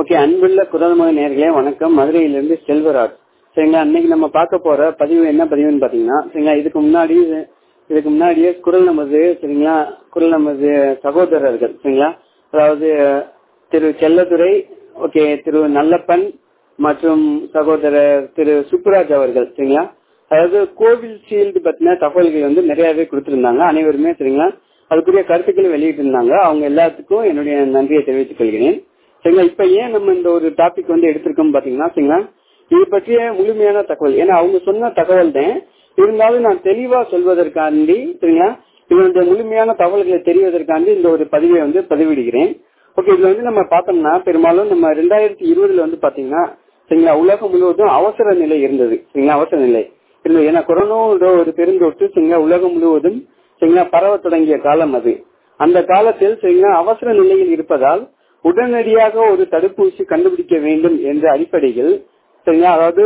okay அன்புள்ள குரல்மொழி நேர்களே வணக்கம் மதுரையிலிருந்து செல்வராஜ் சரிங்களா இன்னைக்கு நம்ம பார்க்க போற பதிவு என்ன பதிவுன்னு பாத்தீங்கன்னா சரிங்களா இதுக்கு முன்னாடி இதுக்கு முன்னாடியே குரல் நமது சரிங்களா குரல் நமது சகோதரர்கள் சரிங்களா அதாவது திரு செல்லதுரை ஓகே திரு நல்லப்பன் மற்றும் சகோதரர் திரு சுப்புராஜ் அவர்கள் சரிங்களா அதாவது கோவில் ஷீல்டு பத்தின தகவல்கள் வந்து நிறையவே கொடுத்திருந்தாங்க அனைவருமே சரிங்களா அதுக்குரிய கருத்துக்களை வெளியிட்டு இருந்தாங்க அவங்க எல்லாத்துக்கும் என்னுடைய நன்றியை தெரிவித்துக் கொள்கிறேன் சரிங்களா இப்ப ஏன் நம்ம இந்த ஒரு டாபிக் வந்து எடுத்திருக்கோம் பாத்தீங்கன்னா சரிங்களா இது பற்றிய முழுமையான தகவல் ஏன்னா அவங்க சொன்ன தகவல் தான் இருந்தாலும் நான் தெளிவா சொல்வதற்காண்டி சரிங்களா இவருடைய முழுமையான தகவல்களை தெரிவதற்காண்டி இந்த ஒரு பதிவை வந்து பதிவிடுகிறேன் ஓகே இதுல வந்து நம்ம பார்த்தோம்னா பெரும்பாலும் நம்ம ரெண்டாயிரத்தி இருபதுல வந்து பாத்தீங்கன்னா சரிங்களா உலகம் முழுவதும் அவசர நிலை இருந்தது சரிங்களா அவசர நிலை இருந்தது ஏன்னா கொரோனாவோட ஒரு பெருந்தொற்று சரிங்களா உலகம் முழுவதும் சரிங்களா பரவ தொடங்கிய காலம் அது அந்த காலத்தில் சரிங்களா அவசர நிலையில் இருப்பதால் உடனடியாக ஒரு தடுப்பூசி கண்டுபிடிக்க வேண்டும் என்ற அடிப்படையில் சரிங்களா அதாவது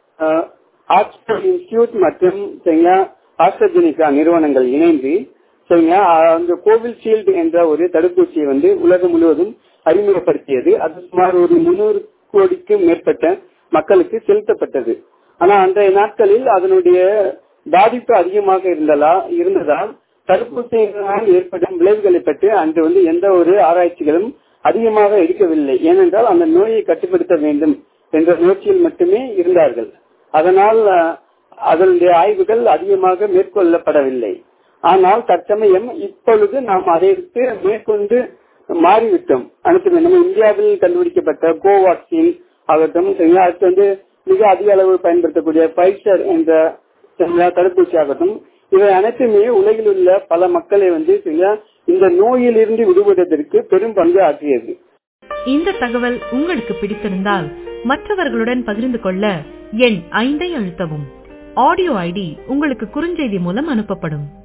ஆக்ஸ்போர்ட் இன்ஸ்டியூட் மற்றும் சரிங்களா ஆஸ்ட்ரஜெனிகா நிறுவனங்கள் இணைந்து சரிங்களா அந்த கோவில்ஷீல்டு என்ற ஒரு தடுப்பூசியை வந்து உலகம் முழுவதும் அறிமுகப்படுத்தியது அது சுமார் ஒரு முன்னூறு கோடிக்கும் மேற்பட்ட மக்களுக்கு செலுத்தப்பட்டது ஆனா அன்றைய நாட்களில் அதனுடைய பாதிப்பு அதிகமாக இருந்தலா இருந்ததால் தடுப்பூசியினால் ஏற்படும் விளைவுகளை பற்றி அன்று வந்து எந்த ஒரு ஆராய்ச்சிகளும் அதிகமாக இருக்கவில்லை ஏனென்றால் அந்த நோயை கட்டுப்படுத்த வேண்டும் என்ற முயற்சியில் மட்டுமே இருந்தார்கள் அதனால் அதனுடைய ஆய்வுகள் அதிகமாக மேற்கொள்ளப்படவில்லை ஆனால் தற்சமயம் இப்பொழுது நாம் அதை விட்டு மேற்கொண்டு மாறிவிட்டோம் அடுத்து நம்ம இந்தியாவில் கண்டுபிடிக்கப்பட்ட கோவாக்சின் ஆகட்டும் அடுத்து வந்து மிக அதிக அளவு பயன்படுத்தக்கூடிய பைசர் என்ற தடுப்பூசி ஆகட்டும் இவை அனைத்துமே உலகில் உள்ள பல மக்களை வந்து இந்த நோயில் இருந்து விடுபடுவதற்கு பெரும் பங்கு ஆற்றியது இந்த தகவல் உங்களுக்கு பிடித்திருந்தால் மற்றவர்களுடன் பகிர்ந்து கொள்ள எண் ஐந்தை அழுத்தவும் ஆடியோ ஐடி உங்களுக்கு குறுஞ்செய்தி மூலம் அனுப்பப்படும்